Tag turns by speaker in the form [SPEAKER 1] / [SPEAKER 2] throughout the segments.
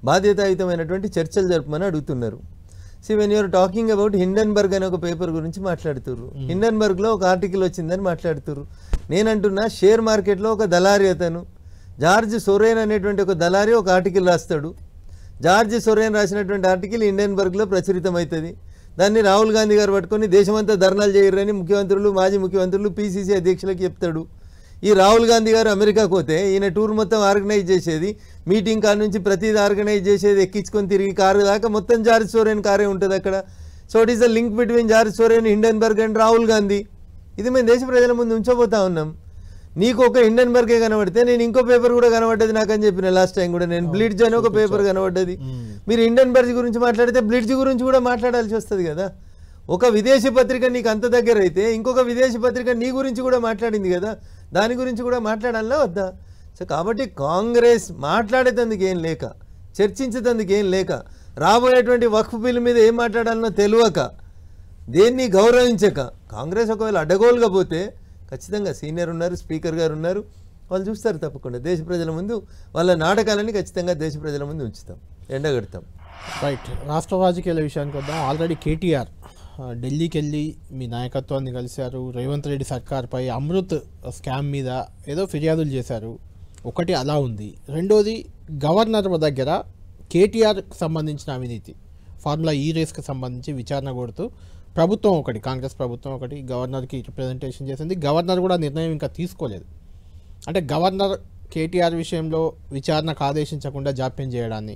[SPEAKER 1] బాధ్యతాయుతమైనటువంటి చర్చలు జరపమని అడుగుతున్నారు see when you're talking about Hindenburg అనే ఒక పేపర్ గురించి మాట్లాడుతున్నారు హిండన్బర్గ్లో ఒక ఆర్టికల్ వచ్చిందని మాట్లాడుతున్నారు నేనంటున్నా షేర్ మార్కెట్లో ఒక దళారి అతను జార్జ్ సొరేన్ అనేటువంటి ఒక దళారి ఒక ఆర్టికల్ రాస్తాడు జార్జ్ సొరేన్ రాసినటువంటి ఆర్టికల్ ఇండియన్బర్గ్లో ప్రచురితమవుతుంది దాన్ని రాహుల్ గాంధీ గారు పట్టుకొని దేశమంతా ధర్నాలు చేయరని ముఖ్యమంత్రులు మాజీ ముఖ్యమంత్రులు పీసీసీ అధ్యక్షులకు చెప్తాడు ఈ రాహుల్ గాంధీ గారు అమెరికాకు పోతే ఈయన టూర్ మొత్తం ఆర్గనైజ్ చేసేది మీటింగ్ కాడ నుంచి ప్రతిదీ ఆర్గనైజ్ చేసేది ఎక్కించుకొని తిరిగి కారు దాకా మొత్తం జార్జ్ సోరేన్ కారే ఉంటుంది అక్కడ so it is the link between George Soros Hindenburg and Rahul Gandhi ఇది మేము దేశ ప్రజల ముందు ఉంచబోతా ఉన్నాం నీకు ఒక హిండన్బర్గే కనబడితే నేను ఇంకో పేపర్ కూడా కనబడ్డది నాకు అని చెప్పిన లాస్ట్ టైం కూడా నేను బ్లిడ్జ్ అని ఒక పేపర్ కనబడ్డది మీరు హిండన్బర్గ్ గురించి మాట్లాడితే బ్లిడ్జ్ గురించి కూడా మాట్లాడాల్సి వస్తుంది కదా ఒక విదేశీ పత్రిక నీకు అంత దగ్గర అయితే ఇంకొక విదేశీ పత్రిక నీ గురించి కూడా మాట్లాడింది కదా దాని గురించి కూడా మాట్లాడాలా వద్దా సో కాబట్టి కాంగ్రెస్ మాట్లాడేటందుకు ఏం లేక చర్చించేటందుకు ఏం లేక రాబోయేటువంటి వక్ఫ్ బిల్ మీద ఏం మాట్లాడాలనో తెలియక దేన్ని గౌరవించక కాంగ్రెస్ ఒకవేళ అడ్డగోలుగా పోతే ఖచ్చితంగా సీనియర్ ఉన్నారు స్పీకర్ గారు ఉన్నారు వాళ్ళు చూస్తారు తప్పకుండా దేశ ప్రజల ముందు వాళ్ళ నాటకాలని ఖచ్చితంగా దేశ ప్రజల ముందు ఉంచుతాం ఎండగడతాం
[SPEAKER 2] రైట్ రాష్ట్ర రాజకీయాల విషయానికి వద్దాం ఆల్రెడీ కేటీఆర్ ఆ, ఢిల్లీకి వెళ్ళి మీ నాయకత్వాన్ని కలిశారు రేవంత్ రెడ్డి సర్కార్పై అమృత్ స్కామ్ మీద ఏదో ఫిర్యాదులు చేశారు ఒకటి అలా ఉంది రెండోది గవర్నర్ దగ్గర కేటీఆర్కి సంబంధించిన అవినీతి ఫార్ములా ఈ రేస్కి సంబంధించి విచారణ కొడుతూ ప్రభుత్వం ఒకటి కాంగ్రెస్ ప్రభుత్వం ఒకటి గవర్నర్కి రిప్రజెంటేషన్ చేసింది గవర్నర్ కూడా నిర్ణయం ఇంకా తీసుకోలేదు అంటే గవర్నర్ కేటీఆర్ విషయంలో విచారణకు ఆదేశించకుండా జాప్యం చేయడాన్ని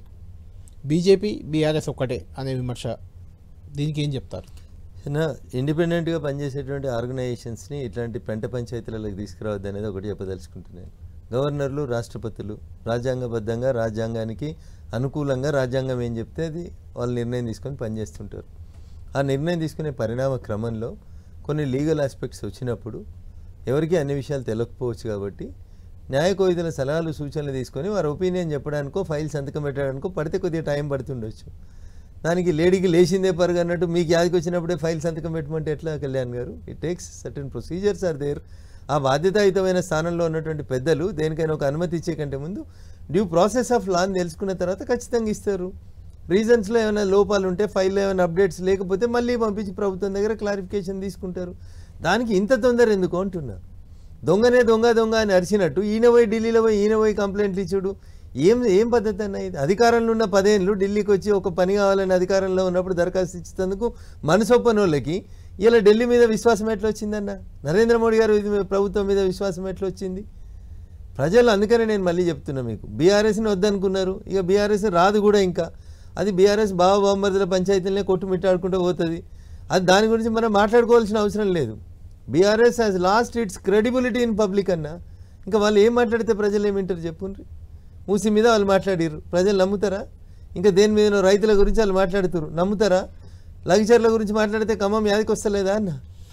[SPEAKER 2] బీజేపీ బీఆర్ఎస్ ఒక్కటే అనే విమర్శ దీనికి ఏం చెప్తారు
[SPEAKER 1] చిన్న ఇండిపెండెంట్గా పనిచేసేటువంటి ఆర్గనైజేషన్స్ని ఇట్లాంటి పెంట పంచాయతీలకు తీసుకురావద్దు అనేది ఒకటి చెప్పదలుచుకుంటున్నాను గవర్నర్లు రాష్ట్రపతులు రాజ్యాంగబద్ధంగా రాజ్యాంగానికి అనుకూలంగా రాజ్యాంగం ఏం చెప్తే అది వాళ్ళు నిర్ణయం తీసుకొని పనిచేస్తుంటారు ఆ నిర్ణయం తీసుకునే పరిణామ క్రమంలో కొన్ని లీగల్ ఆస్పెక్ట్స్ వచ్చినప్పుడు ఎవరికి అన్ని విషయాలు తెలియకపోవచ్చు కాబట్టి న్యాయ కోవిధుల సలహాలు సూచనలు తీసుకొని వారి ఒపీనియన్ చెప్పడానికో ఫైల్ సంతకం పెట్టడానికో పడితే కొద్దిగా టైం పడుతుండొచ్చు దానికి లేడీకి లేచిందే పరుగు అన్నట్టు మీకు యాదికి వచ్చినప్పుడే ఫైల్ సంతకం పెట్టమంటే ఎట్లా Kalyan garu it takes certain procedures are there ఆ బాధ్యతాయుతమైన స్థానంలో ఉన్నటువంటి పెద్దలు దేనికైనా ఒక అనుమతి ఇచ్చే కంటే ముందు డ్యూ ప్రాసెస్ ఆఫ్ లాని తెలుసుకున్న తర్వాత ఖచ్చితంగా ఇస్తారు రీజన్స్లో ఏమైనా లోపాలు ఉంటే ఫైల్లో ఏమైనా అప్డేట్స్ లేకపోతే మళ్ళీ పంపించి ప్రభుత్వం దగ్గర క్లారిఫికేషన్ తీసుకుంటారు దానికి ఇంత తొందర ఎందుకు అంటున్నా దొంగనే దొంగ దొంగ అని అరిచినట్టు ఈయన పోయి ఢిల్లీలో పోయి ఈయన పోయి కంప్లైంట్లు ఇచ్చుడు ఏం ఏం పద్ధతి అన్న ఇది అధికారంలో ఉన్న పదేళ్ళు ఢిల్లీకి వచ్చి ఒక పని కావాలని అధికారంలో ఉన్నప్పుడు దరఖాస్తు ఇచ్చేందుకు మనసొప్పని వాళ్ళకి ఇలా ఢిల్లీ మీద విశ్వాసం ఎట్లా వచ్చిందన్న నరేంద్ర మోడీ గారు ఇది ప్రభుత్వం మీద విశ్వాసం ఎట్లా వచ్చింది ప్రజలు అందుకనే నేను మళ్ళీ చెప్తున్నా మీకు బీఆర్ఎస్ని వద్దనుకున్నారు ఇక బీఆర్ఎస్ రాదు కూడా ఇంకా అది బీఆర్ఎస్ బావ బామ్మర్దుల పంచాయతీలనే కొట్టుమిట్టాడుకుంటూ పోతుంది అది దాని గురించి మనం మాట్లాడుకోవాల్సిన అవసరం లేదు BRS has lost its credibility in public అన్న ఇంకా వాళ్ళు ఏం మాట్లాడితే ప్రజలు ఏమింటారు చెప్పుండ్రి మూసి మీద వాళ్ళు మాట్లాడిర్రు ప్రజలు నమ్ముతారా ఇంకా దేని మీద రైతుల గురించి వాళ్ళు మాట్లాడుతారు నమ్ముతారా లగ్జర్ల గురించి మాట్లాడితే ఖమ్మం యాదికి వస్తలేదా అన్న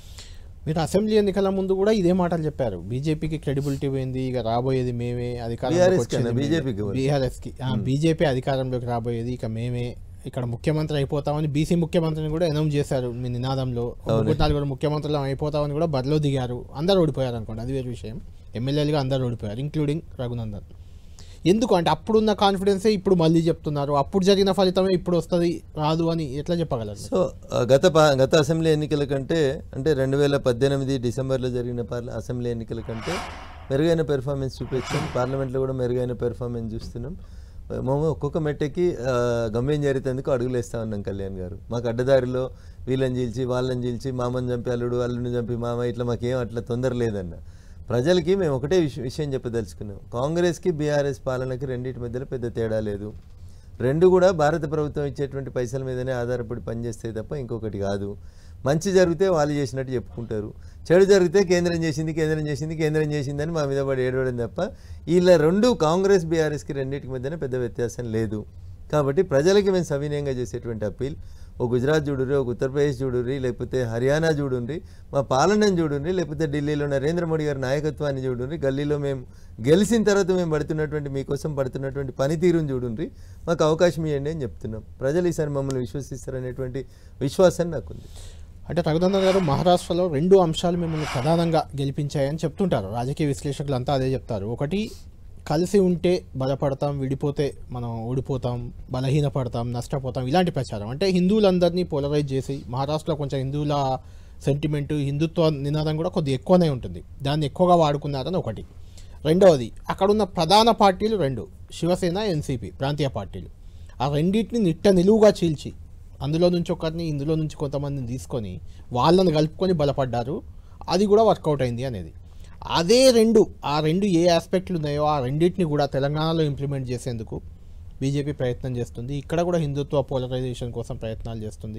[SPEAKER 2] మీరు అసెంబ్లీ ఎన్నికల ముందు కూడా ఇదే మాటలు చెప్పారు బీజేపీకి క్రెడిబిలిటీ పోయింది ఇక రాబోయేది మేమే
[SPEAKER 1] BRS కన్నా BJP కి పోయింది.
[SPEAKER 2] బీఆర్ఎస్కి బీజేపీ అధికారంలోకి రాబోయేది ఇక మేమే ఇక్కడ ముఖ్యమంత్రి అయిపోతామని బీసీ ముఖ్యమంత్రిని కూడా అనౌన్స్ చేశారు మీ నినాదంలో ముగ్గురు నలుగురు ముఖ్యమంత్రులు అయిపోతామని కూడా బరిలో దిగారు అందరు ఓడిపోయారు అనుకోండి అది వేరే విషయం ఎమ్మెల్యేలుగా అందరు ఓడిపోయారు ఇంక్లూడింగ్ రఘునందన్ ఎందుకు అంటే అప్పుడున్న కాన్ఫిడెన్సే ఇప్పుడు మళ్ళీ చెప్తున్నారు అప్పుడు జరిగిన ఫలితమే ఇప్పుడు వస్తుంది రాదు అని ఎట్లా చెప్పగలరు
[SPEAKER 1] సో ఆ, గత పా- గత అసెంబ్లీ ఎన్నికల కంటే అంటే రెండు వేల పద్దెనిమిది డిసెంబర్లో జరిగిన పార్ల అసెంబ్లీ ఎన్నికల కంటే మెరుగైన పెర్ఫార్మెన్స్ చూపించాం పార్లమెంట్లో కూడా మెరుగైన పెర్ఫార్మెన్స్ చూస్తున్నాం మేము ఒక్కొక్క మెట్టకి ఆ, గమ్యం జరిగేందుకు అడుగులు వేస్తా ఉన్నాం కళ్యాణ్ గారు మాకు అడ్డదారిలో వీళ్ళని చీల్చి వాళ్ళని చీల్చి మామని చంపి అల్లుడు అల్లుడిని చంపి మామ ఇట్లా మాకేం అట్లా తొందర లేదన్న ప్రజలకి మేము ఒకటే విష- విషయం చెప్పదలుచుకున్నాం కాంగ్రెస్కి బీఆర్ఎస్ పాలనకి రెండింటి మధ్యలో పెద్ద తేడా లేదు రెండు కూడా భారత ప్రభుత్వం ఇచ్చేటువంటి పైసల మీదనే ఆధారపడి పనిచేస్తాయి తప్ప ఇంకొకటి కాదు మంచి జరిగితే వాళ్ళు చేసినట్టు చెప్పుకుంటారు చెడు జరిగితే కేంద్రం చేసింది కేంద్రం చేసింది కేంద్రం చేసిందని మా మీద పడి ఏడవడం తప్ప వీళ్ళ రెండు కాంగ్రెస్ బీఆర్ఎస్కి రెండింటికి మధ్యన పెద్ద వ్యత్యాసం లేదు కాబట్టి ప్రజలకి మేము సవినయంగా చేసేటువంటి అప్పీల్ ఓ గుజరాత్ చూడుర్రి ఒక ఉత్తరప్రదేశ్ చూడుర్రి లేకపోతే హర్యానా చూడుండ్రి మా పాలనను చూడుండ్రి లేకపోతే ఢిల్లీలో నరేంద్ర మోడీ గారి నాయకత్వాన్ని చూడుండ్రి గల్లీలో మేము గెలిచిన తర్వాత మేము పడుతున్నటువంటి మీకోసం పడుతున్నటువంటి పనితీరుని చూడుండ్రి మాకు అవకాశం ఇవ్వండి అని చెప్తున్నాం ప్రజలు ఈసారి మమ్మల్ని విశ్వసిస్తారనేటువంటి విశ్వాసం నాకుంది
[SPEAKER 2] అంటే రఘునందన్ గారు మహారాష్ట్రలో రెండు అంశాలు మిమ్మల్ని ప్రధానంగా గెలిపించాయని చెప్తుంటారు రాజకీయ విశ్లేషకులు అంతా అదే చెప్తారు ఒకటి కలిసి ఉంటే బలపడతాం విడిపోతే మనం ఓడిపోతాం బలహీనపడతాం నష్టపోతాం ఇలాంటి ప్రచారం అంటే హిందువులందరినీ పోలరైజ్ చేసి మహారాష్ట్రలో కొంచెం హిందువుల సెంటిమెంట్ హిందుత్వ నినాదం కూడా కొద్దిగా ఎక్కువనే ఉంటుంది దాన్ని ఎక్కువగా వాడుకున్నారని ఒకటి రెండవది అక్కడున్న ప్రధాన పార్టీలు రెండు శివసేన ఎన్సీపీ ప్రాంతీయ పార్టీలు ఆ రెండింటిని నిట్ట నిలువుగా చీల్చి అందులో నుంచి ఒకరిని ఇందులో నుంచి కొంతమందిని తీసుకొని వాళ్ళని కలుపుకొని బలపడ్డారు అది కూడా వర్కౌట్ అయింది అనేది అదే రెండు ఆ రెండు ఏ ఆస్పెక్ట్లు ఉన్నాయో ఆ రెండింటిని కూడా తెలంగాణలో ఇంప్లిమెంట్ చేసేందుకు బీజేపీ ప్రయత్నం చేస్తుంది ఇక్కడ కూడా హిందుత్వ పోలరైజేషన్ కోసం ప్రయత్నాలు చేస్తుంది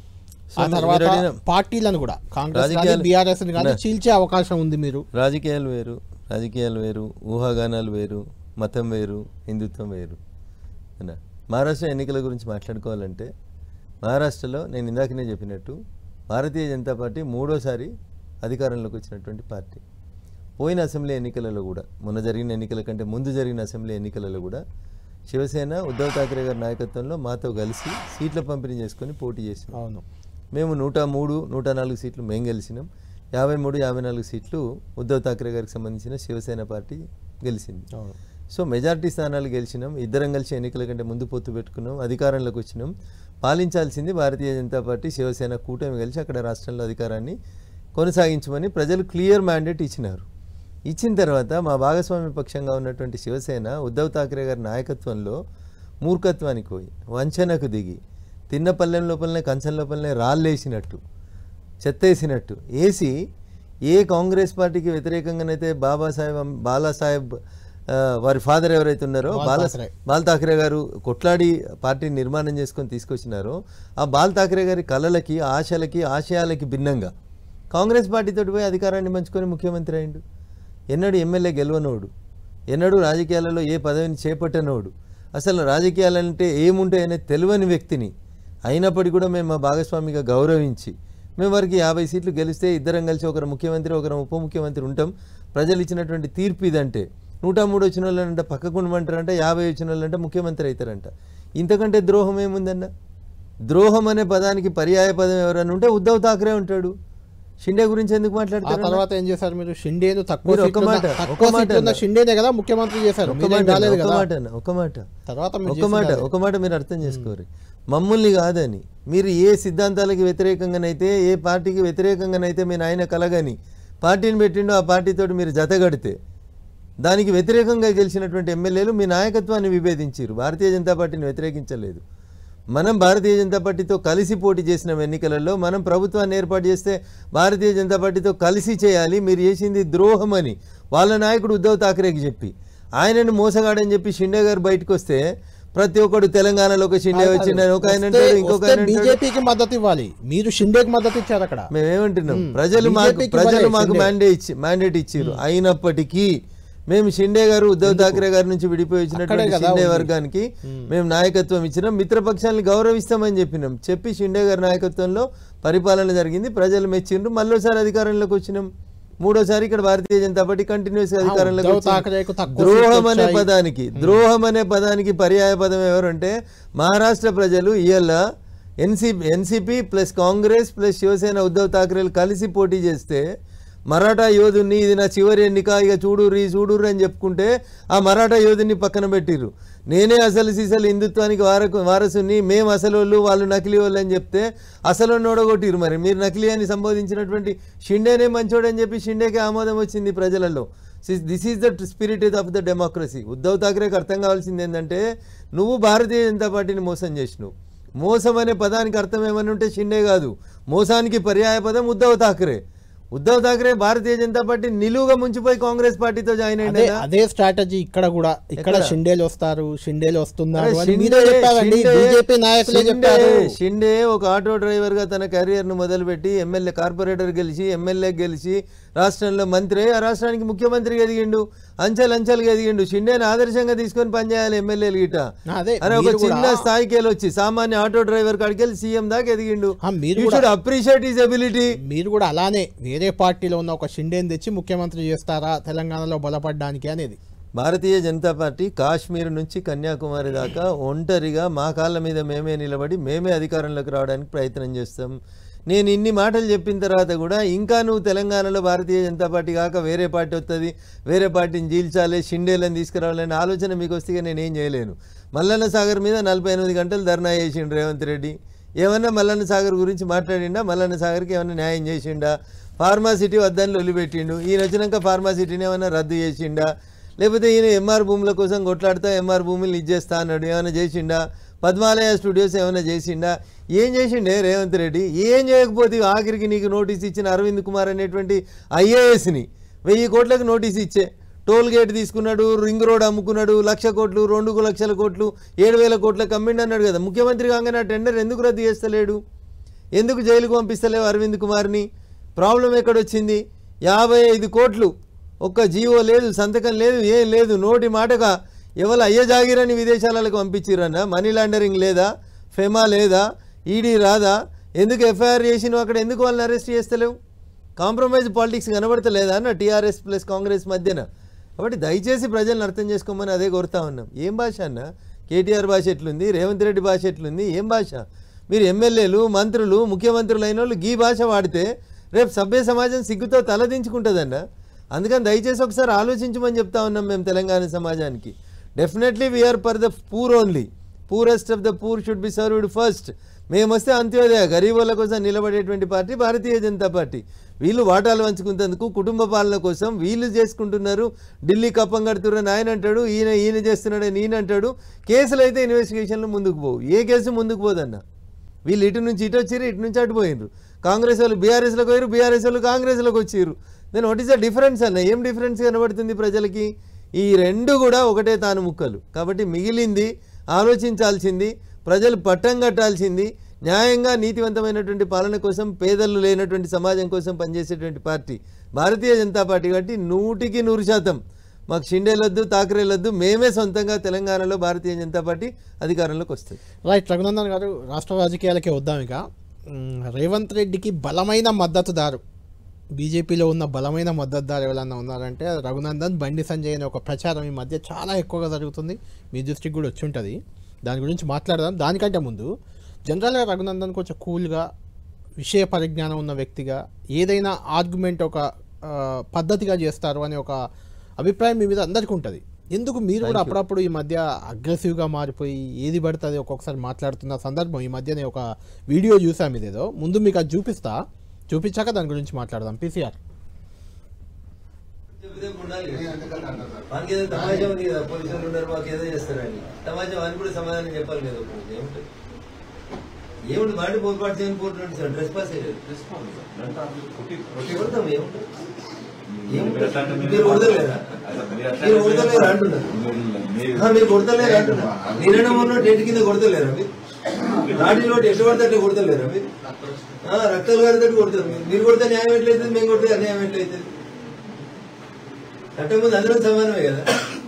[SPEAKER 1] సో
[SPEAKER 2] ఆ
[SPEAKER 1] మీరు
[SPEAKER 2] తర్వాత
[SPEAKER 1] అడిగిన-
[SPEAKER 2] పార్టీలను కూడా కాంగ్రెస్ కానీ
[SPEAKER 1] రాజకీయాలు-
[SPEAKER 2] బీఆర్ఎస్ కానీ చీల్చే అవకాశం ఉంది మీరు
[SPEAKER 1] రాజకీయాలు వేరు రాజకీయాలు వేరు ఊహాగానాలు వేరు మతం వేరు హిందుత్వం వేరు అవునా? మహారాష్ట్ర ఎన్నికల గురించి మాట్లాడుకోవాలంటే మహారాష్ట్రలో నేను ఇందాకనే చెప్పినట్టు భారతీయ జనతా పార్టీ మూడోసారి అధికారంలోకి వచ్చినటువంటి పార్టీ పోయిన అసెంబ్లీ ఎన్నికలలో కూడా మొన్న జరిగిన ఎన్నికల కంటే ముందు జరిగిన అసెంబ్లీ ఎన్నికలలో కూడా శివసేన ఉద్ధవ్ ఠాక్రే గారి నాయకత్వంలో మాతో కలిసి సీట్ల పంపిణీ చేసుకొని పోటీ చేసింది
[SPEAKER 2] అవును
[SPEAKER 1] మేము నూట మూడు నూట నాలుగు సీట్లు మేము గెలిచినాం యాభై మూడు యాభై నాలుగు సీట్లు ఉద్ధవ్ ఠాక్రే గారికి సంబంధించిన శివసేన పార్టీ గెలిచింది
[SPEAKER 2] అవును
[SPEAKER 1] సో మెజారిటీ స్థానాలు గెలిచినాం ఇద్దరం కలిసి ఎన్నికల కంటే ముందు పొత్తు పెట్టుకున్నాం అధికారంలోకి వచ్చినాం పాలించాల్సింది భారతీయ జనతా పార్టీ శివసేన కూటమి కలిసి అక్కడ రాష్ట్రంలో అధికారాన్ని కొనసాగించమని ప్రజలు క్లియర్ మ్యాండేట్ ఇచ్చినారు ఇచ్చిన తర్వాత మా భాగస్వామ్య పక్షంగా ఉన్నటువంటి శివసేన ఉద్ధవ్ ఠాక్రే గారి నాయకత్వంలో మూర్ఖత్వానికి పోయి వంచనకు దిగి తిన్న పల్లెం లోపలనే కంచం లోపలనే రాళ్ళేసినట్టు చెత్తేసినట్టు వేసి ఏ కాంగ్రెస్ పార్టీకి వ్యతిరేకంగానైతే బాబాసాహెబ్ అం- బాలాసాహెబ్ ఆ, వారి ఫాదర్ ఎవరైతే ఉన్నారో
[SPEAKER 2] బాల్
[SPEAKER 1] బాలా
[SPEAKER 2] ఠాక్రే.
[SPEAKER 1] బాల్ ఠాక్రే గారు కొట్లాడి పార్టీని నిర్మాణం చేసుకొని తీసుకొచ్చినారో ఆ బాల్ ఠాక్రే గారి కళలకి ఆశలకి ఆశయాలకి భిన్నంగా కాంగ్రెస్ పార్టీతో పోయి అధికారాన్ని పంచుకొని ముఖ్యమంత్రి అయిండు ఎన్నడూ ఎమ్మెల్యే గెలవనోడు ఎన్నడూ రాజకీయాలలో ఏ పదవిని చేపట్టనోడు అసలు రాజకీయాలంటే ఏముంటాయనే తెలియని వ్యక్తిని అయినప్పటికీ కూడా మేము మా భాగస్వామిగా గౌరవించి మేము వారికి యాభై సీట్లు గెలిస్తే ఇద్దరం కలిసి ఒకరు ముఖ్యమంత్రి ఒకరు ఉప ముఖ్యమంత్రి ఉంటాం ప్రజలు ఇచ్చినటువంటి తీర్పు ఇదంటే నూట మూడు వచ్చిన వాళ్ళంటే పక్కకు ఉండమంటారంట యాభై వచ్చిన వాళ్ళంటే ముఖ్యమంత్రి అవుతారంట ఇంతకంటే ద్రోహం ఏముందన్న ద్రోహం అనే పదానికి పర్యాయ పదం ఎవరైనా ఉంటే ఉద్ధవ్ ఠాక్రే ఉంటాడు షిండే గురించి ఎందుకు
[SPEAKER 2] ఆ
[SPEAKER 1] మాట్లాడతారు
[SPEAKER 2] తర్వాత ఏం చేశారు మీరు షిండేను తక్కువ
[SPEAKER 1] మీరు ఒక
[SPEAKER 2] సీట్లున్న-
[SPEAKER 1] మాట,
[SPEAKER 2] తక్కువ
[SPEAKER 1] ఒక మాట
[SPEAKER 2] సీట్లున్న
[SPEAKER 1] అన్నారు.
[SPEAKER 2] షిండేనే కదా ముఖ్యమంత్రి చేశారు
[SPEAKER 1] ఒక
[SPEAKER 2] మీరేం
[SPEAKER 1] మాట
[SPEAKER 2] కాలేదు
[SPEAKER 1] ఒక
[SPEAKER 2] కదా
[SPEAKER 1] మాట అన్న, ఒక మాట
[SPEAKER 2] తర్వాత మీరు
[SPEAKER 1] ఒక మాట
[SPEAKER 2] చేసింది
[SPEAKER 1] ఒక మాట మీరు అర్థం చేసుకోరు మమ్మల్ని కాదని మీరు ఏ సిద్ధాంతాలకి వ్యతిరేకంగానైతే ఏ పార్టీకి వ్యతిరేకంగానైతే మీ నాయన కలగని పార్టీని పెట్టిండో ఆ పార్టీతోటి మీరు జతగడితే దానికి వ్యతిరేకంగా గెలిచినటువంటి ఎమ్మెల్యేలు మీ నాయకత్వాన్ని విభేదించారు భారతీయ జనతా పార్టీని వ్యతిరేకించలేదు మనం భారతీయ జనతా పార్టీతో కలిసి పోటీ చేసిన ఎన్నికలలో మనం ప్రభుత్వాన్ని ఏర్పాటు చేస్తే భారతీయ జనతా పార్టీతో కలిసి చేయాలి మీరు చేసింది ద్రోహం అని వాళ్ళ నాయకుడు ఉద్ధవ్ ఠాక్రేకి చెప్పి ఆయనను మోసగాడని చెప్పి షిండే గారు బయటకు వస్తే ప్రతి ఒక్కడు తెలంగాణలో ఒక షిండే వచ్చిందని ఒక ఆయన అంటాడు ఇంకొక ఆయన అంటాడు
[SPEAKER 2] బీజేపీకి మద్దతు ఇవ్వాలి మీరు షిండేకి మద్దతు ఇచ్చారు అక్కడ
[SPEAKER 1] మేమేమంటున్నాం ప్రజలు మాకు
[SPEAKER 2] BJP కి
[SPEAKER 1] ప్రజలు
[SPEAKER 2] ఇవ్వలే
[SPEAKER 1] మాకు
[SPEAKER 2] షిండే.
[SPEAKER 1] మ్యాండేట్ ఇచ్చి మ్యాండేట్ ఇచ్చారు అయినప్పటికీ మేము షిండే గారు ఉద్ధవ్ ఠాక్రే గారి నుంచి విడిపోయి వచ్చినటువంటి
[SPEAKER 2] కదా
[SPEAKER 1] షిండే
[SPEAKER 2] ఉంది.
[SPEAKER 1] వర్గానికి మేము నాయకత్వం ఇచ్చినాం మిత్రపక్షాలను గౌరవిస్తామని చెప్పినాం చెప్పి షిండే గారి నాయకత్వంలో పరిపాలన జరిగింది ప్రజలు మెచ్చిండ్రు మళ్ళోసారి అధికారంలోకి వచ్చినాం మూడోసారి ఇక్కడ భారతీయ జనతా పార్టీ కంటిన్యూస్ అధికారంలోకి
[SPEAKER 2] ఉద్ధవ్
[SPEAKER 1] వచ్చింది.
[SPEAKER 2] ఠాక్రేకు తక్కువ
[SPEAKER 1] ద్రోహం
[SPEAKER 2] సీట్లు
[SPEAKER 1] అనే
[SPEAKER 2] వచ్చాయి.
[SPEAKER 1] పదానికి ద్రోహం అనే పదానికి పర్యాయ పదం ఎవరంటే మహారాష్ట్ర ప్రజలు ఇవాళ NCP NCP plus Congress plus Shiv Sena Uddhav ఠాక్రేలు కలిసి పోటీ చేస్తే మరాఠా యోధుని ఇది నా చివరి ఎన్నిక ఇక చూడుర్రి చూడుర్రి అని చెప్పుకుంటే ఆ మరాఠా యోధుని పక్కన పెట్టిర్రు నేనే అసలు సీసలు హిందుత్వానికి వారకు వారసుని మేము అసలు వాళ్ళు వాళ్ళు నకిలీ వాళ్ళు అని చెప్తే అసలు ఓడగొట్టిరు మరి మీరు నకిలీ అని సంబోధించినటువంటి షిండేనే మంచోడని చెప్పి షిండేకి ఆమోదం వచ్చింది ప్రజలలో this is the spirit of the democracy Uddhav ఠాక్రేకి అర్థం కావాల్సింది ఏంటంటే నువ్వు భారతీయ జనతా పార్టీని మోసం చేసినావు మోసం అనే పదానికి అర్థం ఏమని ఉంటే షిండే కాదు మోసానికి పర్యాయ పదం ఉద్ధవ్ ఠాక్రే ఉద్ధవ్ ఠాక్రే భారతీయ జనతా పార్టీ నిలువుగా ముంచిపోయి కాంగ్రెస్ పార్టీతో జాయిన్
[SPEAKER 2] అదే
[SPEAKER 1] అయింది
[SPEAKER 2] అదే స్ట్రాటజీ ఇక్కడ కూడా ఇక్కడ
[SPEAKER 1] ఎక్కడ?
[SPEAKER 2] షిండేలు వస్తారు షిండేలు వస్తున్నారు
[SPEAKER 1] అరే
[SPEAKER 2] అని
[SPEAKER 1] షిండే-
[SPEAKER 2] మీరే చెప్పారండి
[SPEAKER 1] షిండే-
[SPEAKER 2] బీజేపీ నాయకులే
[SPEAKER 1] షిండే-
[SPEAKER 2] చెప్పారు
[SPEAKER 1] షిండే ఒక ఆటో డ్రైవర్ గా తన కెరియర్ ను మొదలుపెట్టి ఎమ్మెల్యే కార్పొరేటర్ గెలిచి ఎమ్మెల్యే గెలిచి రాష్ట్రంలో మంత్రి ఆ రాష్ట్రానికి ముఖ్యమంత్రిగా ఎదిగిండు అంచెలు అంచెలుగా ఎదిగిండు షిండేని ఆదర్శంగా తీసుకొని పనిచేయాలి ఎమ్మెల్యేలు గిట
[SPEAKER 2] అదే
[SPEAKER 1] అరే ఒక
[SPEAKER 2] మీరు
[SPEAKER 1] చిన్న
[SPEAKER 2] కూడా-
[SPEAKER 1] స్థాయికి వెళ్ళి వచ్చి సామాన్య ఆటో డ్రైవర్ కాడికి వెళ్ళి సీఎం దాకా ఎదిగిండు
[SPEAKER 2] ఆ, మీరు
[SPEAKER 1] యూ
[SPEAKER 2] కూడా-
[SPEAKER 1] షుడ్ అప్రిషియేట్ ఈజ్ ఎబిలిటీ
[SPEAKER 2] మీరు కూడా అలానే వేరే పార్టీలో ఉన్న ఒక షిండేని తెచ్చి ముఖ్యమంత్రి చేస్తారా తెలంగాణలో బలపడడానికి అనేది
[SPEAKER 1] భారతీయ జనతా పార్టీ కాశ్మీర్ నుంచి కన్యాకుమారి దాకా ఒంటరిగా మా కాళ్ళ మీద మేమే నిలబడి మేమే అధికారంలోకి రావడానికి ప్రయత్నం చేస్తాం నేను ఇన్ని మాటలు చెప్పిన తర్వాత కూడా ఇంకా నువ్వు తెలంగాణలో భారతీయ జనతా పార్టీ కాక వేరే పార్టీ వస్తుంది వేరే పార్టీని జీల్చాలి షిండేలను తీసుకురావాలనే ఆలోచన మీకు వస్తే నేనేం చేయలేను మల్లన్న సాగర్ మీద నలభై ఎనిమిది గంటలు ధర్నా చేసిండు రేవంత్ రెడ్డి ఏమన్నా మల్లన్న సాగర్ గురించి మాట్లాడిండా మల్లన్న సాగర్కి ఏమన్నా న్యాయం చేసిండా ఫార్మాసిటీ వద్దని లొల్లిపెట్టిండు ఈయన వచ్చినాక ఫార్మాసిటీని ఏమన్నా రద్దు చేసిండా లేకపోతే ఈయన ఎంఆర్ భూముల కోసం కొట్లాడుతా ఎంఆర్ భూములు ఇచ్చేస్తా అన్నాడు ఏమైనా చేసిండా పద్మాలయ స్టూడియోస్ ఏమైనా చేసిండా ఏం చేసిండే రేవంత్ రెడ్డి ఏం చేయకపోతే ఆఖరికి నీకు నోటీస్ ఇచ్చిన అరవింద్ కుమార్ అనేటువంటి ఐఏఎస్ని వెయ్యి కోట్లకు నోటీస్ ఇచ్చే టోల్ గేట్ తీసుకున్నాడు రింగ్ రోడ్ అమ్ముకున్నాడు లక్ష కోట్లు రెండు లక్షల కోట్లు ఏడు వేల కోట్లకు అమ్మిండు అన్నాడు కదా ముఖ్యమంత్రి కాగానే ఆ టెండర్ ఎందుకు రద్దు చేస్తలేడు ఎందుకు జైలుకు పంపిస్తలేవు అరవింద్ కుమార్ని ప్రాబ్లం ఎక్కడొచ్చింది యాభై ఐదు కోట్లు ఒక్క జీవో లేదు సంతకం లేదు ఏం లేదు నోటి మాటగా ఎవరు అయ్య జాగిరని విదేశాలకు పంపించిరన్నా మనీ లాండరింగ్ లేదా ఫెమా లేదా ఈడీ రాదా ఎందుకు ఎఫ్ఐఆర్ చేసినావు అక్కడ ఎందుకు వాళ్ళని అరెస్ట్ చేస్తలేవు కాంప్రమైజ్ పాలిటిక్స్ కనబడతలేదా అన్న టీఆర్ఎస్ ప్లస్ కాంగ్రెస్ మధ్యన కాబట్టి దయచేసి ప్రజలను అర్థం చేసుకోమని అదే కోరుతా ఉన్నాం ఏం భాష అన్న కేటీఆర్ భాష ఎట్లుంది రేవంత్ రెడ్డి భాష ఎట్లుంది ఏం భాష మీరు ఎమ్మెల్యేలు మంత్రులు ముఖ్యమంత్రులు అయిన వాళ్ళు గీ భాష వాడితే రేపు సభ్య సమాజం సిగ్గుతో తలదించుకుంటుందన్న అందుకని దయచేసి ఒకసారి ఆలోచించమని చెప్తా ఉన్నాం మేము తెలంగాణ సమాజానికి definitely we're for the poor only poorest of the poor should be served first మేము వస్తే అంత్యోదయ గరీబుల కోసం నిలబడేటువంటి పార్టీ భారతీయ జనతా పార్టీ వీళ్ళు వాటాలు పంచుకునేందుకు కుటుంబ పాలన కోసం వీళ్ళు చేసుకుంటున్నారు ఢిల్లీ కప్పం కడుతున్నారని ఆయన అంటాడు ఈయన ఈయన చేస్తున్నాడని ఈయన అంటాడు కేసులు అయితే ఇన్వెస్టిగేషన్లు ముందుకు పోవు ఏ కేసు ముందుకు పోదన్న వీళ్ళు ఇటు నుంచి ఇటు వచ్చారు ఇటు నుంచి అటు పోయినరు కాంగ్రెస్ వాళ్ళు బీఆర్ఎస్లోకి పోయారు బీఆర్ఎస్ వాళ్ళు కాంగ్రెస్లోకి వచ్చారు then what is the difference అన్న ఏం డిఫరెన్స్ కనబడుతుంది ప్రజలకి ఈ రెండు కూడా ఒకటే తాను ముక్కలు కాబట్టి మిగిలింది ఆలోచించాల్సింది ప్రజలు పట్టం కట్టాల్సింది న్యాయంగా నీతివంతమైనటువంటి పాలన కోసం పేదలు లేనటువంటి సమాజం కోసం పనిచేసేటువంటి పార్టీ భారతీయ జనతా పార్టీ కాబట్టి నూటికి నూరు శాతం మాకు షిండేలొద్దు తాకరేలొద్దు మేమే సొంతంగా తెలంగాణలో భారతీయ జనతా పార్టీ అధికారంలోకి వస్తుంది
[SPEAKER 2] రైట్ రఘునందన్ గారు రాష్ట్ర రాజకీయాలకే వద్దాం ఇక మ్, రేవంత్ రెడ్డికి బలమైన మద్దతుదారు బీజేపీలో ఉన్న బలమైన మద్దతుదారు ఎవరన్నా ఉన్నారంటే అది రఘునందన్ బండి సంజయ్ అనే ఒక ప్రచారం ఈ మధ్య చాలా ఎక్కువగా జరుగుతుంది మీ దృష్టికి కూడా వచ్చి ఉంటుంది దాని గురించి మాట్లాడదాం దానికంటే ముందు జనరల్గా రఘునందన్ కొంచెం కూల్గా విషయ పరిజ్ఞానం ఉన్న వ్యక్తిగా ఏదైనా ఆర్గ్యుమెంట్ ఒక ఆ, పద్ధతిగా చేస్తారు అనే ఒక అభిప్రాయం మీ మీద అందరికీ ఉంటుంది ఎందుకు మీరు కూడా అప్పుడప్పుడు ఈ మధ్య అగ్రెసివ్గా మారిపోయి ఏది పడుతుంది ఒక్కొక్కసారి మాట్లాడుతున్న సందర్భం ఈ మధ్యనే ఒక వీడియో చూసాం ఇదేదో ముందు మీకు అది చూపిస్తా చూపించాక దాని గురించి మాట్లాడదాం పీసీఆర్
[SPEAKER 1] మనకి ఏదో తమాషా ఉంది కదా పోలీసులు ఉన్నారు మాకు ఏదో చేస్తారని తమాషా వానికి కూడా సమాధానం చెప్పాలి కదా ఒకరోజు. ఏముంటుంది ఏముంది వాడి పోర్పాటు చేయని పోర్టు సార్ డ్రెస్ పాస్ కొడతాం ఏముంటుంది ఏముంటుంది? మీరు కొడతలేరా మీరు కొడతలేరా అంటున్నారు ఆ, మీరు కొడతలేరా అంటున్నారు నిన్న మొన్న టెంట్ కింద కొడతలేరా మీరు లాఠీలో ఎట్లా పడితే అట్లా కొడతలేరా మీరు ఆ, రక్తాలు గారితో కొడతారు మీరు. మీరు కొడితే న్యాయం ఎట్లయితుంది మేము కొడితే అన్యాయం ఎట్లయితుంది చట్టం ముందు అందరం సమానమే కదా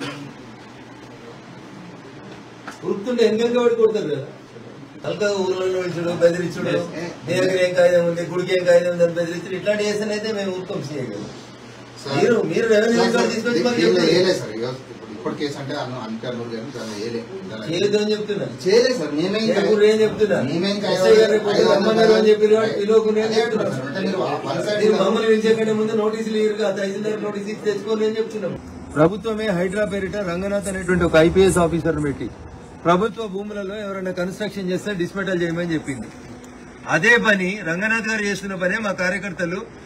[SPEAKER 1] ఉరుకుతుంటే వెనక పడి కొడతారు కదా తలకాగా ఊర్లలో ఉంచడం బెదిరించడం నీ దగ్గర ఏం కాగితం ఉంది గుడికి ఏం కాగితం ఉందని బెదిరించడం ఇట్లాంటి చేసిన అయితే మేము ఊరుకోం చేయగలం మీరు మీరు రెవెన్యూ అధికారులు తీసుకొచ్చి మాకు
[SPEAKER 3] ఏలే-
[SPEAKER 1] చెప్పండి.
[SPEAKER 3] ఏలే సార్ ఇక ఇప్పుడు ఇప్పుడు కేసు అంటే అన్న అంతే అన్నారు కానీ దాన్ని ఏలే దాన్ని
[SPEAKER 1] చేయొద్దు అని చెప్తున్నా
[SPEAKER 3] చేయలేదు సార్ మేమే ఇంకా-
[SPEAKER 1] ఇప్పుడు ఏం చెప్తున్నా
[SPEAKER 3] మేమే ఇంకా
[SPEAKER 1] ఎస్ఐ గారు రేపు
[SPEAKER 3] ఐదు వందల
[SPEAKER 1] రమ్మన్నారు అని చెప్పి పిలువకుండా ఏం
[SPEAKER 3] అదే
[SPEAKER 1] చెప్తున్నా
[SPEAKER 3] అంటున్నారు సార్. అంటే మీరు వన్ సైడ్
[SPEAKER 1] మీరు మమ్మల్ని పిలిచేకంటే ముందు నోటీసులు ఇయ్యరు కదా ఐదున్నర నోటీస్ ఇచ్చి తెచ్చుకోండి అని చెప్తున్నాం ప్రభుత్వమే హైడ్రా పేరిట రంగనాథ్ అనేటువంటి ఒక ఐపీఎస్ ఆఫీసర్ పెట్టి ప్రభుత్వ భూములలో ఎవరైనా కన్స్ట్రక్షన్ చేస్తే డిస్మెటల్ చేయమని చెప్పింది అదే పని రంగనాథ్ గారు చేస్తున్న పనే మా కార్యకర్తలు